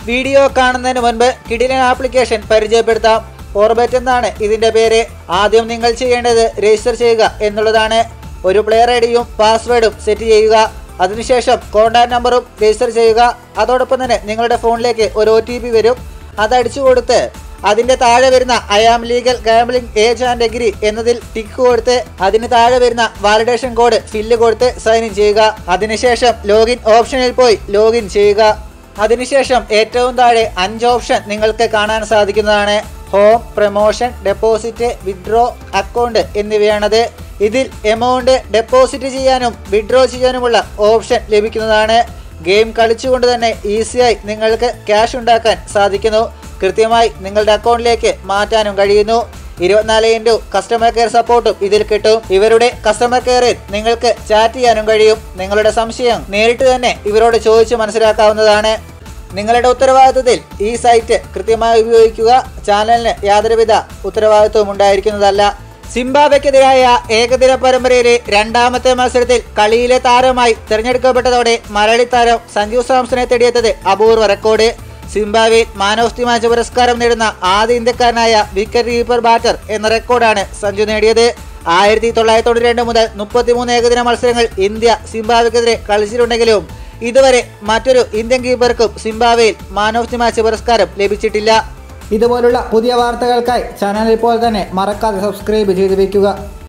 video കാണുന്നതിന് മുൻപ് കിടിലൻ ആപ്ലിക്കേഷൻ പരിചയപ്പെടുത്താം ഓർബറ്റ് എന്നാണ് ഇതിന്റെ പേര് ആദ്യം നിങ്ങൾ ചെയ്യേണ്ടത് രജിസ്റ്റർ ചെയ്യുക എന്നുള്ളതാണ് ഒരു പ്ലെയർ ഐ ഡിയും പാസ്വേഡും സെറ്റ് ചെയ്യുക അതിനുശേഷം കോൺടാക്ട് നമ്പറും രജിസ്റ്റർ ചെയ്യുക അതോടൊപ്പം തന്നെ നിങ്ങളുടെ ഫോണിലേക്ക് ഒരു ഒ ടി പി വരും അത് അടിച്ചു കൊടുത്ത് അതിന്റെ താഴെ വരുന്ന I am legal gambling age and agree എന്നതിൽ ടിക്ക് കൊടുത്ത് അതിന് താഴെ വരുന്ന വാലിഡേഷൻ കോഡ് ഫില്ല് കൊടുത്ത് സൈൻ ഇൻ ചെയ്യുക അതിനുശേഷം ലോഗിൻ ഓപ്ഷനിൽ പോയി ലോഗിൻ ചെയ്യുക അതിനുശേഷം ഏറ്റവും താഴെ അഞ്ച് ഓപ്ഷൻ നിങ്ങൾക്ക് കാണാൻ സാധിക്കുന്നതാണ് home promotion deposit withdraw account എന്നിവയാണത് ഇതിൽ എമൗണ്ട് ഡെപ്പോസിറ്റ് ചെയ്യാനും വിഡ്രോ ചെയ്യാനുമുള്ള ഓപ്ഷൻ ലഭിക്കുന്നതാണ് ഗെയിം കളിച്ചുകൊണ്ട് തന്നെ ഈസിയായി നിങ്ങൾക്ക് ക്യാഷ് ഉണ്ടാക്കാൻ സാധിക്കുന്നു കൃത്യമായി നിങ്ങളുടെ അക്കൗണ്ടിലേക്ക് മാറ്റാനും കഴിയുന്നു ഇരുപത്തിനാല് ഇൻറ്റു കസ്റ്റമർ കെയർ സപ്പോർട്ടും ഇതിൽ കിട്ടും ഇവരുടെ കസ്റ്റമർ കെയറിൽ നിങ്ങൾക്ക് ചാറ്റ് ചെയ്യാനും കഴിയും നിങ്ങളുടെ സംശയം നേരിട്ട് തന്നെ ഇവരോട് ചോദിച്ച് മനസ്സിലാക്കാവുന്നതാണ് നിങ്ങളുടെ ഉത്തരവാദിത്വത്തിൽ ഈ സൈറ്റ് കൃത്യമായി ഉപയോഗിക്കുക ചാനലിന് യാതൊരുവിധ ഉത്തരവാദിത്വവും ഉണ്ടായിരിക്കുന്നതല്ല സിംബാബ്വെക്കെതിരായ ഏകദിന പരമ്പരയിലെ രണ്ടാമത്തെ മത്സരത്തിൽ കളിയിലെ താരമായി തിരഞ്ഞെടുക്കപ്പെട്ടതോടെ മലയാളി താരം സഞ്ജു സാംസനെ തേടിയെത്തത് അപൂർവ record Zimbabwe man of the match പുരസ്കാരം നേടുന്ന ആദ്യ ഇന്ത്യക്കാരനായ വിക്കറ്റ് കീപ്പർ ബാറ്റർ എന്ന റെക്കോർഡാണ് സഞ്ജു നേടിയത് ആയിരത്തി തൊള്ളായിരത്തി തൊണ്ണൂറ്റി രണ്ട് മുതൽ മുപ്പത്തിമൂന്ന് ഏകദിന മത്സരങ്ങൾ ഇന്ത്യ സിംബാബ്വെക്കെതിരെ കളിച്ചിട്ടുണ്ടെങ്കിലും ഇതുവരെ മറ്റൊരു ഇന്ത്യൻ കീപ്പർക്കും സിംബാബ്വെയിൽ മാൻ ഓഫ് ദി മാച്ച് പുരസ്കാരം ലഭിച്ചിട്ടില്ല ഇതുപോലുള്ള പുതിയ വാർത്തകൾക്കായി ചാനൽ ഇപ്പോൾ തന്നെ മറക്കാതെ സബ്സ്ക്രൈബ് ചെയ്തു വെക്കുക